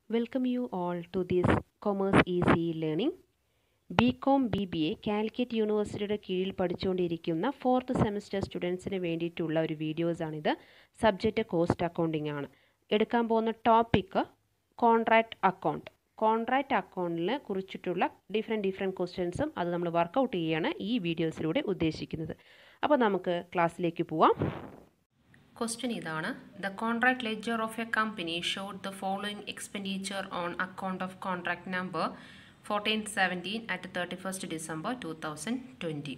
Welcome you all to this Commerce Easy Learning. B com B B A Calicut യൂണിവേഴ്സിറ്റിയുടെ കീഴിൽ പഠിച്ചുകൊണ്ടിരിക്കുന്ന fourth semester സ്റ്റുഡൻസിന് വേണ്ടിയിട്ടുള്ള ഒരു വീഡിയോസാണിത് സബ്ജക്റ്റ് കോസ്റ്റ് അക്കൗണ്ടിംഗ് ആണ് എടുക്കാൻ പോകുന്ന ടോപ്പിക്ക് കോൺട്രാക്റ്റ് അക്കൗണ്ട് കോൺട്രാക്റ്റ് അക്കൗണ്ടിനെ കുറിച്ചിട്ടുള്ള ഡിഫറെൻറ്റ് ഡിഫറെൻറ്റ് ക്വസ്റ്റ്യൻസും അത് നമ്മൾ വർക്കൗട്ട് ചെയ്യുകയാണ് ഈ വീഡിയോസിലൂടെ ഉദ്ദേശിക്കുന്നത് അപ്പോൾ നമുക്ക് ക്ലാസ്സിലേക്ക് പോവാം ക്വസ്റ്റ്യൻ ഇതാണ് the contract ledger of a company showed the following expenditure on account of contract number fourteen seventeen at thirty first December two thousand twenty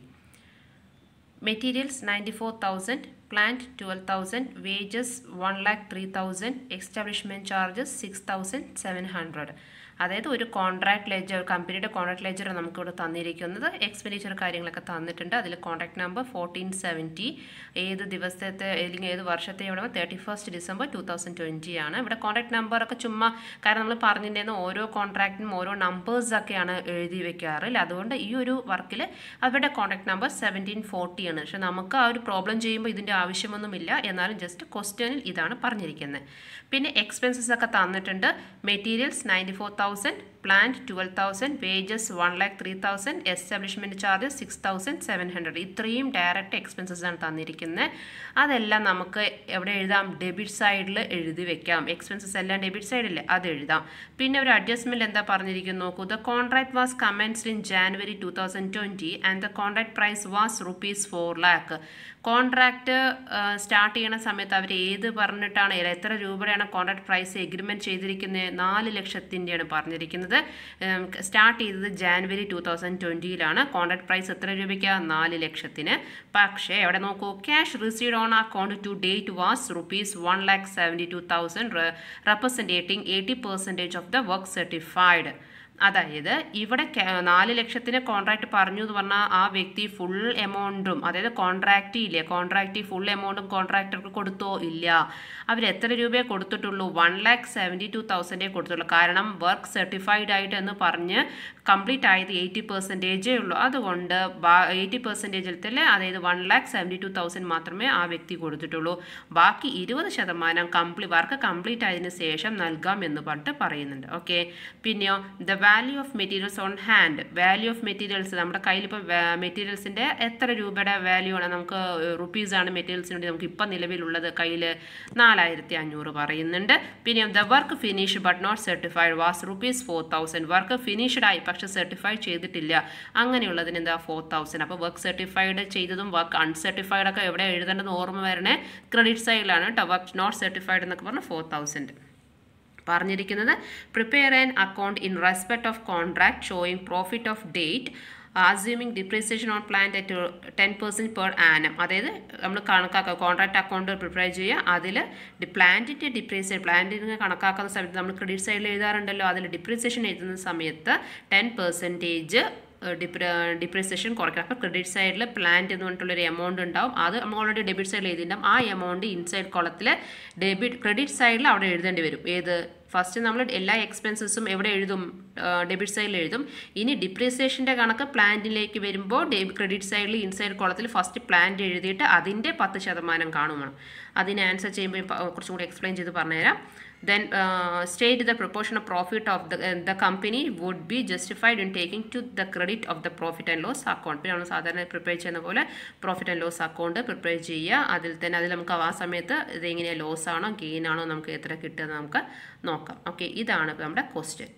materials ninety four thousand plant twelve thousand wages one lakh three thousand establishment charges six thousand seven hundred അതായത് ഒരു contract ledger കമ്പനിയുടെ contract ledger നമുക്കിവിടെ തന്നിരിക്കുന്നത് expenditure കാര്യങ്ങളൊക്കെ തന്നിട്ടുണ്ട് അതിൽ contract number fourteen seventy ഏത് ദിവസത്തെ അല്ലെങ്കിൽ ഏത് വർഷത്തെ ഇവിടെ thirty first December two thousand twenty ആണ് ഇവിടെ കോൺട്രാക്ട് നമ്പറൊക്കെ ചുമ്മാ കാരണം നമ്മൾ പറഞ്ഞിട്ടുണ്ടായിരുന്ന ഓരോ കോൺട്രാക്റ്റിനും ഓരോ നമ്പേഴ്സൊക്കെയാണ് എഴുതി വെക്കാറ് അല്ലേ അതുകൊണ്ട് ഈ ഒരു വർക്കിൽ അവരുടെ കോൺട്രാക്ട് നമ്പർ സെവൻറ്റീൻ ഫോർട്ടി ആണ് പക്ഷെ നമുക്ക് ആ ഒരു പ്രോബ്ലം ചെയ്യുമ്പോൾ ഇതിൻ്റെ ആവശ്യമൊന്നുമില്ല എന്നാലും ജസ്റ്റ് ക്വസ്റ്റ്യനിൽ ഇതാണ് പറഞ്ഞിരിക്കുന്നത് പിന്നെ എക്സ്പെൻസസ് ഒക്കെ തന്നിട്ടുണ്ട് materials ninety four thousand plant twelve thousand wages one lakh three thousand establishment charges six thousand seven hundred ഇത്രയും ഡയറക്റ്റ് എക്സ്പെൻസസ് ആണ് തന്നിരിക്കുന്നത് അതെല്ലാം നമുക്ക് എവിടെ എഴുതാം ഡെബിറ്റ് സൈഡിൽ എഴുതി വെക്കാം എക്സ്പെൻസസ് എല്ലാം ഡെബിറ്റ് സൈഡിൽ അത് എഴുതാം പിന്നെ ഒരു അഡ്ജസ്റ്റ്മെൻറ്റ് എന്താ പറഞ്ഞിരിക്കുന്നു നോക്കൂ the contract was commenced in January two thousand twenty and the contract price was rupees four lakh contract start ചെയ്യുന്ന സമയത്ത് അവർ ഏത് പറഞ്ഞിട്ടാണ് എത്ര രൂപയുടെയാണ് കോൺട്രാക്ട് പ്രൈസ് എഗ്രിമെൻറ്റ് ചെയ്തിരിക്കുന്നത് നാല് ലക്ഷത്തിൻ്റെയാണ് പറഞ്ഞിരിക്കുന്നത് സ്റ്റാർട്ട് ചെയ്തത് ജാനുവരി ടു തൗസൻഡ് ട്വൻറ്റിയിലാണ് കോൺട്രാക്ട് പ്രൈസ് എത്ര രൂപയ്ക്ക് നാല് ലക്ഷത്തിന് പക്ഷേ എവിടെ നോക്കൂ cash received on account to date was rupees one lakh seventy two thousand representing eighty percentage of the work certified അതായത് ഇവിടെ നാല് ലക്ഷത്തിന് കോൺട്രാക്ട് പറഞ്ഞു എന്ന് പറഞ്ഞാൽ ആ വ്യക്തി ഫുൾ എമൗണ്ടും അതായത് കോൺട്രാക്റ്റ് ഇല്ലേ കോൺട്രാക്റ്റ് ഫുൾ എമൗണ്ടും കോൺട്രാക്ടർക്ക് കൊടുത്തോ ഇല്ല അവർ എത്ര രൂപയെ കൊടുത്തിട്ടുള്ളൂ വൺ ലാക്ക് സെവൻറ്റി ടു തൗസൻഡേ കൊടുത്തുള്ളൂ കാരണം വർക്ക് സർട്ടിഫൈഡ് ആയിട്ട് എന്ന് പറഞ്ഞ് കംപ്ലീറ്റ് ആയത് എയ്റ്റി പെർസെൻറ്റേജേ ഉള്ളൂ അതുകൊണ്ട് എയ്റ്റി പെർസെൻറ്റേജിൽ തന്നെ അതായത് one lakh seventy two thousand മാത്രമേ ആ വ്യക്തി കൊടുത്തിട്ടുള്ളൂ ബാക്കി ഇരുപത് ശതമാനം കംപ്ലീറ്റ് വർക്ക് കംപ്ലീറ്റ് ആയതിനു ശേഷം നൽകാം എന്ന് പറഞ്ഞിട്ട് പറയുന്നുണ്ട് ഓക്കെ പിന്നെയോ the value of materials on hand value of materials നമ്മുടെ കയ്യിൽ ഇപ്പോൾ മെറ്റീരിയൽസിൻ്റെ എത്ര രൂപയുടെ വാല്യൂ ആണ് നമുക്ക് റുപ്പീസ് ആണ് മെറ്റീരിയൽസിന് വേണ്ടി നമുക്ക് ഇപ്പം നിലവിലുള്ളത് കയ്യിൽ നാലായിരത്തി അഞ്ഞൂറ് പറയുന്നുണ്ട് പിന്നെ the work finish but not certified was rupees four thousand work finished ആയി പക്ഷെ സർട്ടിഫൈഡ് ചെയ്തിട്ടില്ല അങ്ങനെയുള്ളതിന് എന്താ ഫോർ തൗസൻഡ് അപ്പോൾ വർക്ക് സർട്ടിഫൈഡ് ചെയ്തതും വർക്ക് അൺസർട്ടിഫൈഡ് ഒക്കെ എവിടെ എഴുതേണ്ടത് ഓർമ്മ വരണേ ക്രെഡിറ്റ് സൈഡിലാണ് കേട്ടോ വർക്ക് നോട്ട് സർട്ടിഫൈഡ് എന്നൊക്കെ പറഞ്ഞാൽ ഫോർ തൗസൻഡ് പറഞ്ഞിരിക്കുന്നത് prepare an account in respect of contract showing profit of date assuming depreciation on plant at ten percent per annum അതായത് നമ്മൾ കണക്കാക്കുക കോൺട്രാക്ട് അക്കൗണ്ട് പ്രിപ്പയർ ചെയ്യുക അതിൽ പ്ലാന്റിൻ്റെ ഡിപ്രീസിയേഷൻ പ്ലാന്റിന് കണക്കാക്കുന്ന സമയത്ത് നമ്മൾ ക്രെഡിറ്റ് സൈഡിൽ എഴുതാറുണ്ടല്ലോ അതിൽ ഡിപ്രീസിയേഷൻ എഴുതുന്ന സമയത്ത് ടെൻ പെർസെൻറ്റേജ് ഡിപ്രീസിയേഷൻ കുറയ്ക്കണം അപ്പോൾ ക്രെഡിറ്റ് സൈഡിൽ പ്ലാന്റ് എന്ന് പറഞ്ഞിട്ടുള്ളൊരു എമൗണ്ട് ഉണ്ടാവും അത് നമ്മൾ ഓൾറെഡി ഡെബിറ്റ് സൈഡിൽ എഴുതിയിട്ടുണ്ടാവും ആ എമൗണ്ട് ഇൻസൈഡ് കോളത്തിൽ ഡെബിറ്റ് ക്രെഡിറ്റ് സൈഡിൽ അവിടെ എഴുതേണ്ടി വരും ഏത് ഫസ്റ്റ് നമ്മൾ എല്ലാ എക്സ്പെൻസസും എവിടെ എഴുതും ഡെബിറ്റ് സൈഡിൽ എഴുതും ഇനി ഡിപ്രീസിയേഷൻ്റെ കണക്ക് പ്ലാന്റിലേക്ക് വരുമ്പോൾ ക്രെഡിറ്റ് സൈഡിൽ ഇൻസൈഡ് കോളത്തിൽ ഫസ്റ്റ് പ്ലാന്റ് എഴുതിയിട്ട് അതിൻ്റെ പത്ത് ശതമാനം കാണുമാണ് അതിന് ആൻസർ ചെയ്യുമ്പോൾ കുറച്ചും കൂടി എക്സ്പ്ലെയിൻ ചെയ്ത് പറഞ്ഞുതരാം then uh, state the proportion of profit of the, uh, the company would be justified in taking to the credit of the profit and loss account പിന്നെ നമ്മൾ സാധാരണ പ്രിപ്പയർ ചെയ്യുന്ന പോലെ profit and loss account prepare ചെയ്യുക അതിൽ തന്നെ അതിൽ നമുക്ക് ആ സമയത്ത് ഇതെങ്ങനെ ലോസ് ആണോ ഗെയിൻ ആണോ നമുക്ക് എത്ര കിട്ടുമെന്ന് നമുക്ക് നോക്കാം ഓക്കെ ഇതാണ് നമ്മുടെ ക്വസ്റ്റ്യൻ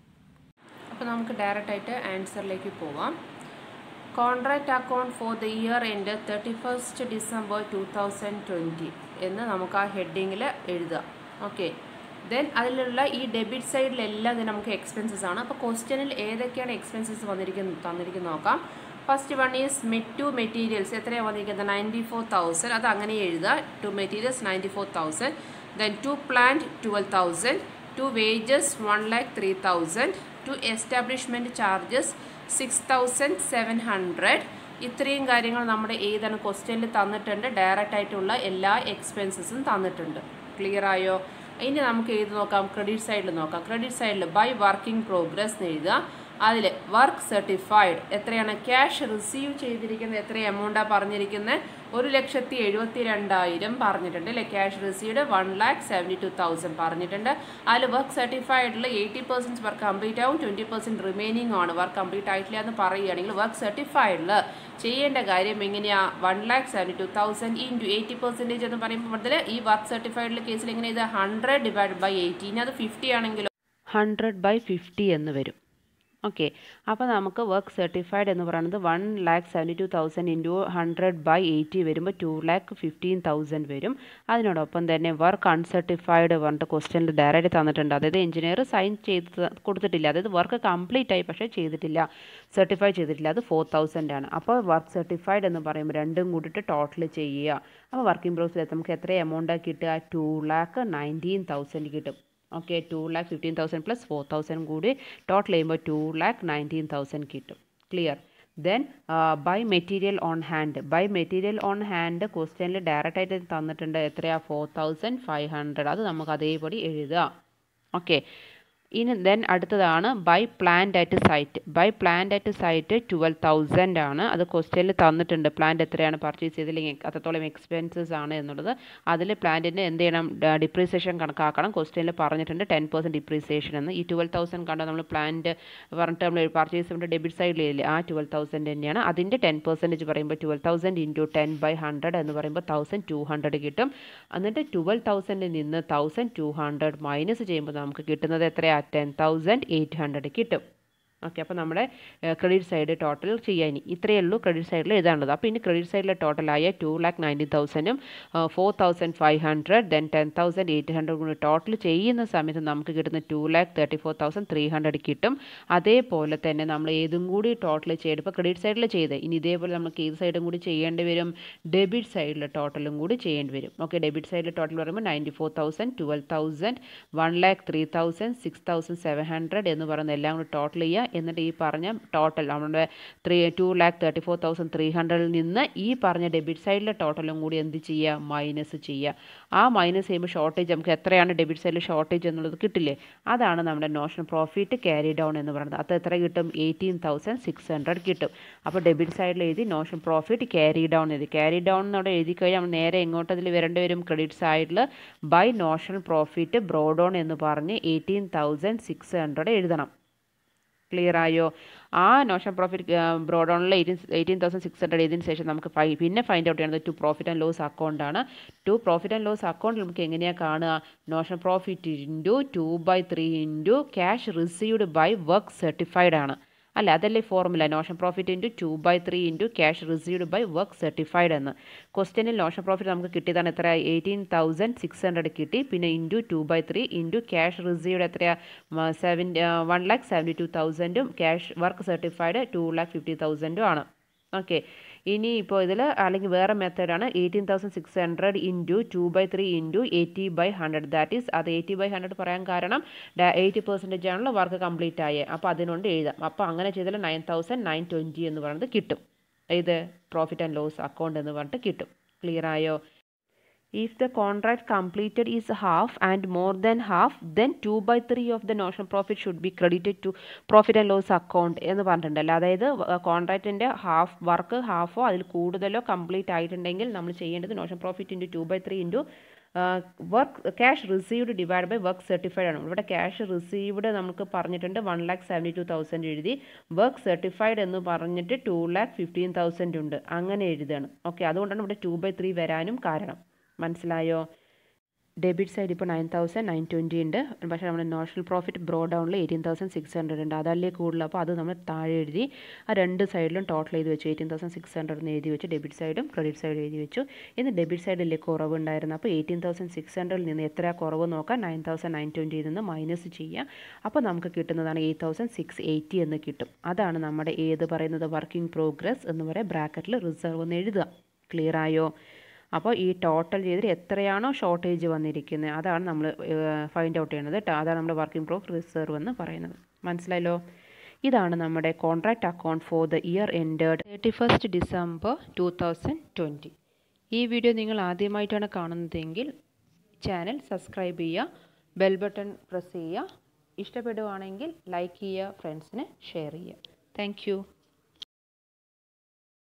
അപ്പോൾ നമുക്ക് ഡയറക്റ്റ് ആയിട്ട് ആൻസറിലേക്ക് പോവാം contract account for the year end thirty first December two thousand twenty എന്ന് നമുക്ക് ആ ഹെഡിങ്ങിൽ എഴുതാം ഓക്കെ ദെൻ അതിലുള്ള ഈ ഡെബിറ്റ് സൈഡിലെല്ലാം തന്നെ നമുക്ക് എക്സ്പെൻസസ് ആണ് അപ്പോൾ ക്വസ്റ്റ്യനിൽ ഏതൊക്കെയാണ് എക്സ്പെൻസസ് വന്നിരിക്കുന്നത് തന്നിരിക്കുന്നത് നോക്കാം first one is met to materials എത്രയാണ് വന്നിരിക്കുന്നത് നയൻറ്റി ഫോർ തൗസൻഡ് അത് അങ്ങനെ എഴുതുക to materials ninety four thousand then to plant twelve thousand to wages one lakh three thousand to establishment charges six thousand seven hundred ഇത്രയും കാര്യങ്ങൾ നമ്മുടെ ഏതാണ് ക്വസ്റ്റ്യനിൽ തന്നിട്ടുണ്ട് ഡയറക്റ്റ് ആയിട്ടുള്ള എല്ലാ എക്സ്പെൻസസും തന്നിട്ടുണ്ട് ക്ലിയർ ആയോ ഇനി നമുക്ക് എഴുതി നോക്കാം ക്രെഡിറ്റ് സൈഡിൽ നോക്കാം ക്രെഡിറ്റ് സൈഡിൽ ബൈ വർക്കിംഗ് പ്രോഗ്രസ് എന്ന് എഴുതുക അതിൽ വർക്ക് സർട്ടിഫൈഡ് എത്രയാണ് ക്യാഷ് റിസീവ് ചെയ്തിരിക്കുന്നത് എത്ര എമൗണ്ടാണ് പറഞ്ഞിരിക്കുന്നത് ഒരു ലക്ഷത്തി എഴുപത്തി രണ്ടായിരം പറഞ്ഞിട്ടുണ്ട് അല്ലേ cash received one lakh seventy two thousand പറഞ്ഞിട്ടുണ്ട് അതിൽ വർക്ക് സർട്ടിഫൈഡിൽ എയ്റ്റി പെർസെൻറ്റ് വർക്ക് കംപ്ലീറ്റ് ആവും ട്വൻറ്റി പെർസെൻറ്റ് റിമൈനിങ് ആണ് വർക്ക് കംപ്ലീറ്റ് ആയിട്ടില്ല എന്ന് പറയുകയാണെങ്കിൽ വർക്ക് സർട്ടിഫൈഡിൽ ചെയ്യേണ്ട കാര്യം എങ്ങനെയാണ് one lakh seventy two thousand into eighty percentage എന്ന് പറയുമ്പോൾ മുതൽ ഈ വർക്ക് സർട്ടിഫൈഡിലെ കേസിൽ എങ്ങനെ ഇത് ഹൺഡ്രഡ് ഡിവൈഡ് ബൈ എയ്റ്റി ഇനി അത് ഫിഫ്റ്റി ആണെങ്കിലോ ഹൺഡ്രഡ് ബൈ ഫിഫ്റ്റി എന്ന് വരും ഓക്കെ അപ്പോൾ നമുക്ക് വർക്ക് സർട്ടിഫൈഡ് എന്ന് പറയുന്നത് one lakh seventy two thousand into hundred by eighty വരുമ്പോൾ ടു ലാക്ക് ഫിഫ്റ്റീൻ തൗസൻഡ് വരും അതിനോടൊപ്പം തന്നെ വർക്ക് അൺസർട്ടിഫൈഡ് പറഞ്ഞിട്ട് ക്വസ്റ്റ്യനിൽ ഡയറക്റ്റ് തന്നിട്ടുണ്ട് അതായത് എഞ്ചിനീയർ സൈൻ ചെയ്ത് കൊടുത്തിട്ടില്ല അതായത് വർക്ക് കംപ്ലീറ്റ് ആയി പക്ഷേ ചെയ്തിട്ടില്ല സർട്ടിഫൈ ചെയ്തിട്ടില്ല അത് ഫോർ തൗസൻഡ് ആണ് അപ്പോൾ വർക്ക് സർട്ടിഫൈഡ് എന്ന് പറയുമ്പോൾ രണ്ടും കൂടിയിട്ട് ടോട്ടൽ ചെയ്യുക അപ്പോൾ വർക്കിംഗ് പ്രോസസ്സിൽ നമുക്ക് എത്ര എമൗണ്ടാണ് കിട്ടുക ടു ലാക്ക് നയൻറ്റീൻ തൗസൻഡ് കിട്ടും okay two lakh fifteen thousand plus four thousand കൂടി ടോട്ടൽ ചെയ്യുമ്പോൾ ടു ലാക്ക് നയൻറ്റീൻ തൗസൻഡ് കിട്ടും clear then by material on hand by material on hand ക്വസ്റ്റ്യനിൽ ഡയറക്റ്റ് ആയിട്ട് തന്നിട്ടുണ്ട് എത്രയാണ് ഫോർ തൗസൻഡ് ഫൈവ് ഹൺഡ്രഡ് അത് നമുക്ക് അതേപടി എഴുതുക ഓക്കെ ഇനി ദെൻ അടുത്തതാണ് by plant at site by plant at site twelve thousand ആണ് അത് ക്വസ്റ്റ്യനിൽ തന്നിട്ടുണ്ട് പ്ലാന്റ് എത്രയാണ് പർച്ചേസ് ചെയ്തില്ലെങ്കിൽ അത്രത്തോളം എക്സ്പെൻസസ് ആണ് എന്നുള്ളത് അതിൽ പ്ലാന്റിന് എന്ത് ചെയ്യണം ഡിപ്രീസിയേഷൻ കണക്കാക്കണം ക്വസ്റ്റ്യനിൽ പറഞ്ഞിട്ടുണ്ട് ടെൻ പെർസെൻറ്റ് ഡിപ്രീസിയേഷൻ എന്ന് ഈ ട്വൽവ് തൗസൻഡ് കണ്ടോ നമ്മൾ പ്ലാന്റ് പറഞ്ഞിട്ട് നമ്മൾ പർച്ചേസ് ചെയ്യുമ്പോൾ ഡെബിറ്റ് സൈഡിലില്ലേ ആ ട്വൽവ് തൗസൻഡ് തന്നെയാണ് അതിൻ്റെ ടെൻ പെർസെൻറ്റേജ് പറയുമ്പോൾ twelve thousand into ten by hundred എന്ന് പറയുമ്പോൾ തൗസൻഡ് ടു ഹൺഡ്രഡ് കിട്ടും എന്നിട്ട് ട്വൽവ് തൗസൻഡിൽ നിന്ന് തൗസൻഡ് ടു ഹൺഡ്രഡ് മൈനസ് ചെയ്യുമ്പോൾ നമുക്ക് കിട്ടുന്നത് എത്രയാണ് ടെൻ തൗസൻഡ് എയ്റ്റ് ഹൺഡ്രഡ് കിട്ടും ഓക്കെ അപ്പോൾ നമ്മുടെ ക്രെഡിറ്റ് സൈഡ് ടോട്ടൽ ചെയ്യാൻ ഇത്രയേ ഉള്ളൂ ക്രെഡിറ്റ് സൈഡിൽ എഴുതാനുള്ളത് അപ്പോൾ ഇനി ക്രെഡിറ്റ് സൈഡിലെ ടോട്ടലായ ടു ലാക്ക് നയൻറ്റി തൗസൻഡും four thousand five hundred then ten thousand eight hundred കൂടി ടോട്ടൽ ചെയ്യുന്ന സമയത്ത് നമുക്ക് കിട്ടുന്ന two lakh thirty four thousand three hundred കിട്ടും അതേപോലെ തന്നെ നമ്മൾ ഏതും കൂടി ടോട്ടൽ ചെയ്ത് ഇപ്പോൾ ക്രെഡിറ്റ് സൈഡിൽ ചെയ്ത് ഇനി ഇതേപോലെ നമുക്ക് ഏത് സൈഡും കൂടി ചെയ്യേണ്ടി വരും ഡെബിറ്റ് സൈഡിലെ ടോട്ടലും കൂടി ചെയ്യേണ്ടി വരും ഓക്കെ ഡെബിറ്റ് സൈഡിലെ ടോട്ടൽ പറയുമ്പോൾ ninety four thousand twelve thousand one lakh three thousand six thousand seven hundred എന്ന് പറയുന്ന എല്ലാം കൂടി ടോട്ടൽ ചെയ്യുക എന്നിട്ട് ഈ പറഞ്ഞ ടോട്ടൽ നമ്മുടെ three two lakh thirty four thousand three ഹൺഡ്രഡിൽ നിന്ന് ഈ പറഞ്ഞ ഡെബിറ്റ് സൈഡിലെ ടോട്ടലും കൂടി എന്ത് ചെയ്യുക മൈനസ് ചെയ്യുക ആ മൈനസ് ചെയ്യുമ്പോൾ ഷോർട്ടേജ് നമുക്ക് എത്രയാണ് ഡെബിറ്റ് സൈഡിൽ ഷോർട്ടേജ് എന്നുള്ളത് കിട്ടില്ലേ അതാണ് നമ്മുടെ നോഷൻ പ്രോഫിറ്റ് ക്യാരി ഡൗൺ എന്ന് പറയുന്നത് അത് എത്ര കിട്ടും എയ്റ്റീൻ തൗസൻഡ് സിക്സ് ഹൺഡ്രഡ് കിട്ടും അപ്പോൾ ഡെബിറ്റ് സൈഡിൽ എഴുതി നോഷൻ പ്രോഫിറ്റ് ക്യാരി ഡൗൺ എഴുതി ക്യാരി ഡൗൺ എന്നവിടെ എഴുതി കഴിഞ്ഞാൽ നമ്മൾ നേരെ എങ്ങോട്ട് അതിൽ വരേണ്ടി വരും ക്രെഡിറ്റ് സൈഡിൽ ബൈ നോഷൻ പ്രോഫിറ്റ് ബ്രോഡോൺ എന്ന് പറഞ്ഞ് എയ്റ്റീൻ തൗസൻഡ് സിക്സ് ഹൺഡ്രഡ് എഴുതണം ക്ലിയർ ആയോ ആ നോഷൻ പ്രോഫിറ്റ് ബ്രോഡോണിൽ eighteen eighteen thousand six hundred ഇതിന് ശേഷം നമുക്ക് ഫൈ പിന്നെ ഫൈൻഡ് ഔട്ട് ചെയ്യുന്നത് ടു പ്രോഫിറ്റ് ആൻഡ് ലോസ് അക്കൗണ്ടാണ് ടു പ്രോഫിറ്റ് ആൻഡ് ലോസ് അക്കൗണ്ടിൽ നമുക്ക് എങ്ങനെയാണ് കാണുക notion profit into two by three into cash received by work certified ആണ് അല്ല അതല്ലേ formula notion profit into two by three into cash received by work certified എന്ന് ക്വസ്റ്റ്യനിൽ നോഷൻ പ്രോഫിറ്റ് നമുക്ക് കിട്ടിയതാണ് എത്ര എയ്റ്റീൻ തൗസൻഡ് സിക്സ് ഹൺഡ്രഡ് കിട്ടി പിന്നെ into two by three into cash received എത്രയാണ് seven one lakh seventy two തൗസൻഡും cash work certified two lakh fifty തൗസൻഡും ആണ് ഓക്കെ ഇനി ഇപ്പോൾ ഇതിൽ അല്ലെങ്കിൽ വേറെ മെത്തേഡാണ് eighteen thousand six hundred into two by three into eighty by hundred that is അത് എയ്റ്റി ബൈ ഹൺഡ്രഡ് പറയാൻ കാരണം എയ്റ്റി പെർസെൻറ്റേജ് ആണല്ലോ വർക്ക് കംപ്ലീറ്റ് ആയത് അപ്പോൾ അതിനുകൊണ്ട് എഴുതാം അപ്പോൾ അങ്ങനെ ചെയ്താൽ നയൻ തൗസൻഡ് നയൻ ട്വൻറ്റി എന്ന് പറയുന്നത് കിട്ടും ഇത് പ്രോഫിറ്റ് ആൻഡ് ലോസ് അക്കൗണ്ട് എന്ന് പറഞ്ഞിട്ട് കിട്ടും ക്ലിയർ ആയോ If the contract completed is half and more than half, then 2 by 3 of the notional profit should be credited to profit and loss account എന്ന് പറഞ്ഞിട്ടുണ്ടല്ലോ അതായത് കോൺട്രാക്റ്റിൻ്റെ ഹാഫ് വർക്ക് ഹാഫോ അതിൽ കൂടുതലോ complete ആയിട്ടുണ്ടെങ്കിൽ നമ്മൾ ചെയ്യേണ്ടത് notion profit into two by three into work cash received divide by work certified ആണ് ഇവിടെ ക്യാഷ് റിസീവ്ഡ് നമുക്ക് പറഞ്ഞിട്ടുണ്ട് one lakh seventy two thousand എഴുതി വർക്ക് സർട്ടിഫൈഡ് എന്ന് പറഞ്ഞിട്ട് ടു ലാക്ക് ഫിഫ്റ്റീൻ തൗസൻഡ് ഉണ്ട് അങ്ങനെ എഴുതുകയാണ് ഓക്കെ അതുകൊണ്ടാണ് ഇവിടെ ടു ബൈ ത്രീ വരാനും കാരണം മനസ്സിലായോ ഡെബിറ്റ് സൈഡ് ഇപ്പോൾ നയൻ തൗസൻഡ് നയൻ ട്വൻറ്റി ഉണ്ട് പക്ഷേ നമ്മുടെ നോഷണൽ പ്രോഫിറ്റ് ബ്രോ ഡൗണിൽ എയ്റ്റീൻ തൗസൻഡ് സിക്സ് ഹൺഡ്രഡ് ഉണ്ട് അതല്ലേ കൂടുതൽ അപ്പോൾ അത് നമ്മൾ താഴെ എഴുതി ആ രണ്ട് സൈഡിലും ടോട്ടൽ എഴുതി വെച്ചു എയ്റ്റീൻ തൗസൻഡ് സിക്സ് ഹൺഡ്രഡ് എന്ന് എഴുതി വെച്ചു ഡെബിറ്റ് സൈഡും ക്രെഡിറ്റ് സൈഡും എഴുതി വെച്ചു ഇന്ന് ഡെബിറ്റ് സൈഡിലെ കുറവ് ഉണ്ടായിരുന്നു അപ്പോൾ എയ്റ്റീൻ തൗസൻഡ് സിക്സ് ഹൺഡ്രഡിൽ നിന്ന് എത്ര കുറവ് നോക്കാം നയൻ തൗസൻഡ് നയൻ ട്വൻറ്റിയിൽ നിന്ന് മൈനസ് ചെയ്യാം അപ്പോൾ നമുക്ക് കിട്ടുന്നതാണ് എയ്റ്റ് തൗസൻഡ് സിക്സ് എയ്റ്റി എന്ന് കിട്ടും അതാണ് നമ്മുടെ ഏത് പറയുന്നത് വർക്കിംഗ് പ്രോഗ്രസ് എന്ന് പറയുക ബ്രാക്കറ്റിൽ റിസർവ് എന്ന് എഴുതുക ക്ലിയർ ആയോ അപ്പോൾ ഈ ടോട്ടൽ ചെയ്തിട്ട് എത്രയാണോ ഷോർട്ടേജ് വന്നിരിക്കുന്നത് അതാണ് നമ്മൾ ഫൈൻഡ് ഔട്ട് ചെയ്യുന്നത് ട്ടോ. അതാണ് നമ്മുടെ വർക്കിംഗ് പ്രൂഫ് റിസർവ് എന്ന് പറയുന്നത് മനസ്സിലായല്ലോ ഇതാണ് നമ്മുടെ contract account for the year ended thirty first December two thousand twenty ഈ വീഡിയോ നിങ്ങൾ ആദ്യമായിട്ടാണ് കാണുന്നതെങ്കിൽ ചാനൽ സബ്സ്ക്രൈബ് ചെയ്യുക ബെൽ ബട്ടൺ പ്രസ് ചെയ്യുക ഇഷ്ടപ്പെടുവാണെങ്കിൽ ലൈക്ക് ചെയ്യുക ഫ്രണ്ട്സിന് ഷെയർ ചെയ്യുക താങ്ക്